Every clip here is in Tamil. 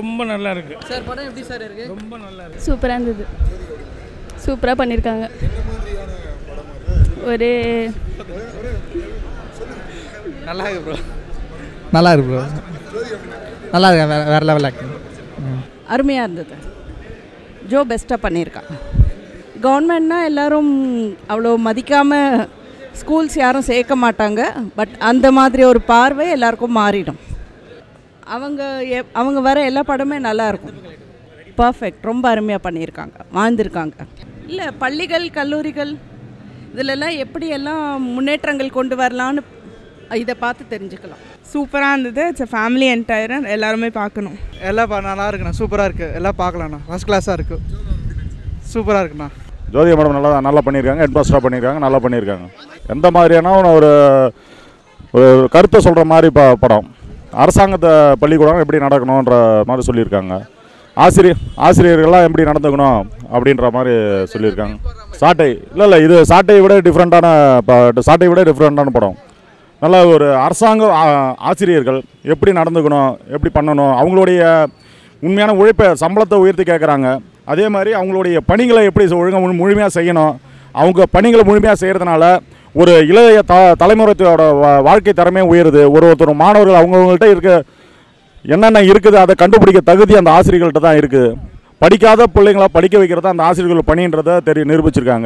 ரொம்ப நல்லா இருக்கு சார் படம் எப்படி சார் இருக்கு ரொம்ப நல்லா இருக்கு சூப்பராக இருந்தது சூப்பராக பண்ணியிருக்காங்க ஒரு நல்லா இருக்கு ப்ரோ நல்லா இருக்கு ப்ரோ நல்லா இருக்கு வேறு வேறு லெவல் ஆக்டிங் அருமையாக இருந்தது ஜோ பெஸ்ட்டாக பண்ணியிருக்கான் கவர்மெண்ட்னா எல்லாரும் அவ்வளோ மதிக்காமல் ஸ்கூல்ஸ் யாரும் சேர்க்க மாட்டாங்க பட் அந்த மாதிரி ஒரு பார்வை எல்லாருக்கும் மாறிடும் அவங்க எ- அவங்க வர எல்லா படமே நல்லா இருக்கும் பர்ஃபெக்ட் ரொம்ப அருமையாக பண்ணியிருக்காங்க வாழ்ந்திருக்காங்க இல்லை பள்ளிகள் கல்லூரிகள் இதிலெல்லாம் எப்படியெல்லாம் முன்னேற்றங்கள் கொண்டு வரலான்னு இதை பார்த்து தெரிஞ்சுக்கலாம் சூப்பராக இருந்தது இட்ஸ் ஃபேமிலி என்டையர் எல்லாருமே பார்க்கணும் எல்லாம் பா- நல்லா இருக்குண்ணா சூப்பராக இருக்குது எல்லாம் பார்க்கலாண்ணா ஃபஸ்ட் கிளாஸாக இருக்குது சூப்பராக இருக்குண்ணா ஜோதிகா மேடம் நல்லா நல்லா பண்ணியிருக்காங்க ஹெட் மாஸ்டராக பண்ணியிருக்காங்க நல்லா பண்ணியிருக்காங்க எந்த மாதிரியான ஒரு ஒரு கருத்தை சொல்கிற மாதிரி ப படம் அரசாங்கத்தை பள்ளிக்கூடம் எப்படி நடக்கணுன்ற மாதிரி சொல்லியிருக்காங்க ஆசிரியர் ஆசிரியர்கள்லாம் எப்படி நடந்துக்கணும் அப்படின்ற மாதிரி சொல்லியிருக்காங்க சாட்டை இல்லை இல்லை இது சாட்டையை விட டிஃப்ரெண்ட்டான ப சாட்டை விட டிஃப்ரெண்ட்டான படம் நல்ல ஒரு அரசாங்க ஆ- ஆசிரியர்கள் எப்படி நடந்துக்கணும் எப்படி பண்ணணும் அவங்களுடைய உண்மையான உழைப்பை சம்பளத்தை உயர்த்தி கேட்குறாங்க அதே மாதிரி அவங்களுடைய பணிகளை எப்படி ஒழுங்காக முழுமையாக செய்யணும் அவங்க பணிகளை முழுமையாக செய்கிறதுனால ஒரு இளைய த தலைமுறையோட வா- வாழ்க்கை தரமே உயருது ஒரு ஒருத்தர் மாணவர்கள் அவங்கவுங்கள்ட்ட இருக்க என்னென்ன இருக்குது அதை கண்டுபிடிக்க தகுதி அந்த ஆசிரியர்கள்ட்ட தான் இருக்குது படிக்காத பிள்ளைங்கள படிக்க வைக்கிறது அந்த ஆசிரியர்கள் பணின்றதை தெரிய நிரூபிச்சிருக்காங்க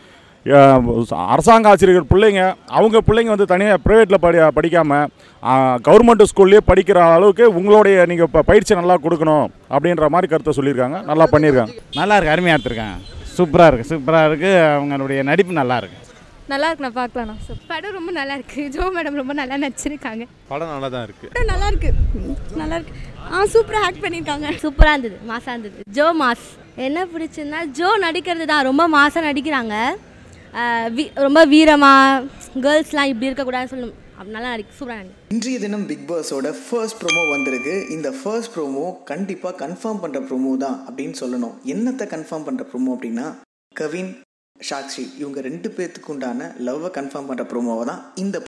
அஹ் அரசாங்க ஆசிரியர்கள் பிள்ளைங்க அவங்க பிள்ளைங்க வந்து தனியாக ப்ரைவேட்டில் படி படிக்காமல் கவர்மெண்ட் ஸ்கூல்லேயே படிக்கிற அளவுக்கு உங்களுடைய நீங்கள் இப்போ பயிற்சி நல்லா கொடுக்கணும் அப்படின்ற மாதிரி கருத்தை சொல்லியிருக்காங்க நல்லா பண்ணியிருக்காங்க நல்லா இருக்கு அருமையாக எடுத்திருக்காங்க சூப்பராக இருக்குது சூப்பராக இருக்குது அவங்களுடைய நடிப்பு நல்லா இருக்கு நல்லா இருக்கு நான் பார்க்கலாம் படம் ரொம்ப நல்லா இருக்கு ஜோ மேடம் ரொம்ப நல்லா நடிச்சிருக்காங்க படம் நல்லா தான் இருக்குது படம் நல்லா இருக்கு நல்லா இருக்கு ஆ சூப்பராக ஆக்ட் பண்ணியிருக்காங்க சூப்பராக இருந்தது மாசாக இருந்தது ஜோ மாஸ் என்ன பிடிச்சிருந்தா ஜோ நடிக்கிறது தான் ரொம்ப மாசாக நடிக்கிறாங்க ஆஹ் வீ ரொம்ப வீரமாக கேர்ள்ஸ்லாம் இப்படி இருக்கக்கூடாதுன்னு சொல்லணும் அப்படி நல்லா நடி சூப்பராக நடி இன்றைய தினம் பிக் பாஸோட ஃபர்ஸ்ட் ப்ரோமோ வந்திருக்கு இந்த ஃபர்ஸ்ட் ப்ரோமோ கண்டிப்பாக கன்ஃபார்ம் பண்ணுற ப்ரோமோ தான் அப்படின்னு சொல்லணும் என்னத்தை கன்ஃபார்ம் பண்ணுற ப்ரோமோ அப்படின்னா கவின் சாக்ஷி இவங்க ரெண்டு பேர்த்துக்கு உண்டான லவ்வை கன்ஃபார்ம் பண்ணுற ப்ரோமோவை தான் இந்த